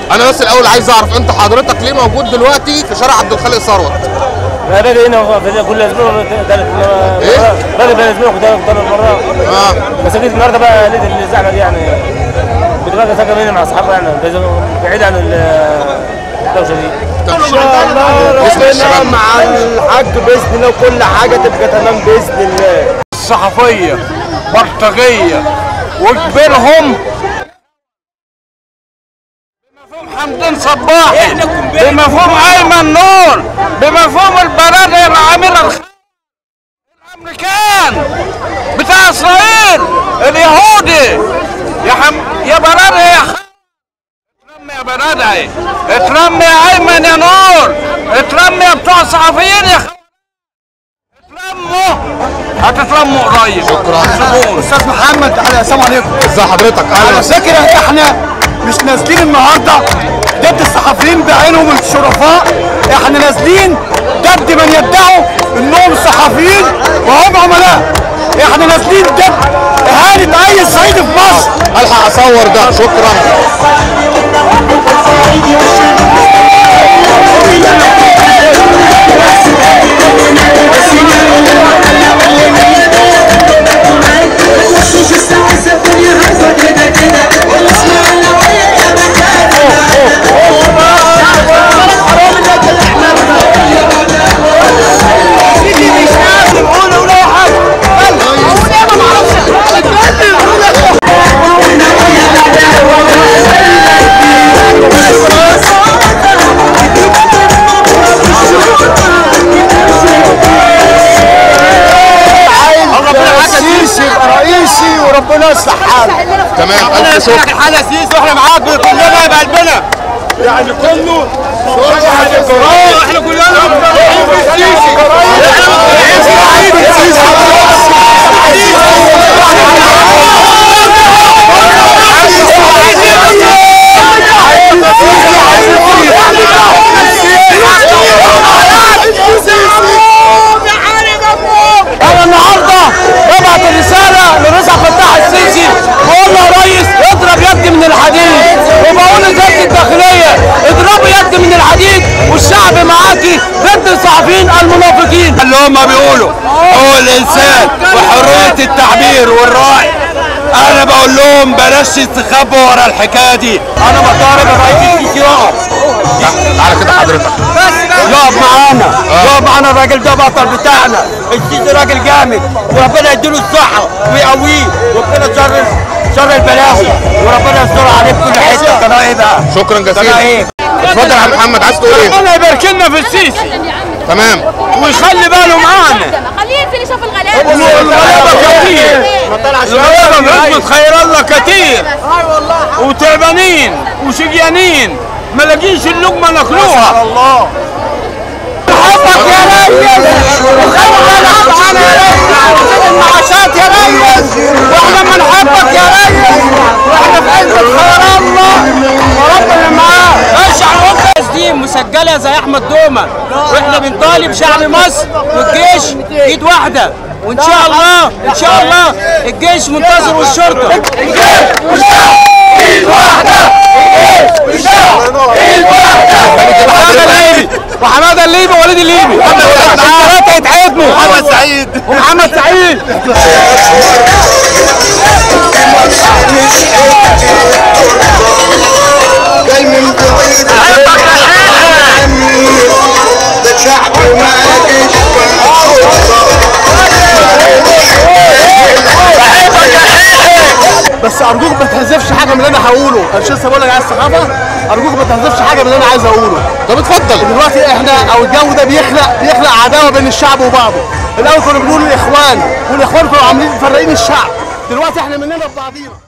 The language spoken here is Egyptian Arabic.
انا بس الاول عايز اعرف انت حضرتك ليه موجود دلوقتي في شارع عبد الخالق ثروت انا باجي هنا في كل اسبوع ثلاث إيه؟ باجي بين اسبوع ثلاث ثلاث مرات اه بس جيت النهارده بقى لقيت الزحمه دي يعني كنت باجي ساكن هنا مع اصحابي يعني بس- بعيد عن ال- الدوشه دي ان شاء الله ربنا مع الحاج باذن الله وكل حاجه تبقى تمام باذن الله الصحفية بلطجية وكبرهم بمفهوم حمدين صباحي بمفهوم ايمن نور بمفهوم البرادة العاملة الخ- الامريكان بتاع اسرائيل اليهودي يا حم يا برادة يا خ... اترمي يا برادة اترمي يا ايمن يا نور اترمي يا بتوع الصحفيين يا خ... اتلموا هتتلموا قريب شكرا استاذ محمد تعالى السلام عليكم ازي حضرتك على اهلا فكره احنا مش نازلين النهارده ضد الصحفيين بعينهم الشرفاء احنا نازلين ضد من يدعوا انهم صحفيين وهم عملاء احنا نازلين ضد اهانه اي صعيدي في مصر الحق اصور ده شكرا السيسي يبقى رئيسي وربنا يصلح حاله تمام الف شكر حاله سيسي واحنا معاك كلنا بقلبنا يعني كله احنا كلنا انا النهارده ببعت الرساله لرزق فتاح السيسي بقول له يا ريس اضرب يد من الحديد وبقول لوزاره الداخليه اضربوا يد من الحديد والشعب معاكي ضد الصحفيين المنافقين اللي هم بيقولوا هو الانسان وحريه التعبير والراي انا بقول لهم بلاش تستخبوا ورا الحكايه دي انا بطالب الرئيس السيسي يقف تعالى كده حضرتك يقف معانا يقف معانا الراجل ده بطل بتاعنا السيسي راجل جامد وربنا يديله الصحه ويقويه ويقينا شر شر البلاوي وربنا يستر عليه في كل حته كان ايه بقى شكرا كان جزيلا ايه اتفضل يا عم محمد عايز تقول ايه ربنا يبارك لنا في السيسي تمام ويخلي باله معانا خليه ينزل يشوف الغلابه الغلابه كتير الغلابه بنسبة خير الله كتير وتعبانين وشقيانين ما لاقيش اللقمه ناكلوها الله حبك يا ريس وخلي بالك معانا يا ريس وزيد المعاشات يا ريس واحنا بنحبك يا ريس واحنا في عزة خير الله وربنا معاه اشعل الناس دي مسجله زي احمد دومه واحنا بنطالب شعب مصر والجيش ايد واحده وان شاء الله ان شاء الله الجيش منتظر والشرطه وحماده الليبي وحماده الليبي ووليد الليبي الثلاثه يتعدموا محمد سعيد ومحمد سعيد جاي من بعيد عني ده شعب ما جيش بس ارجوك ما تهزفش حاجه من اللي انا هقوله انا مش لسه بقول لك على الصحافه ارجوك ما تهزفش حاجه من اللي انا عايز اقوله طب اتفضل دلوقتي احنا او الجو ده بيخلق بيخلق عداوه بين الشعب وبعضه الاول كنا بنقول الاخوان والاخوان كانوا عاملين مفرقين الشعب دلوقتي احنا مننا ببعضينا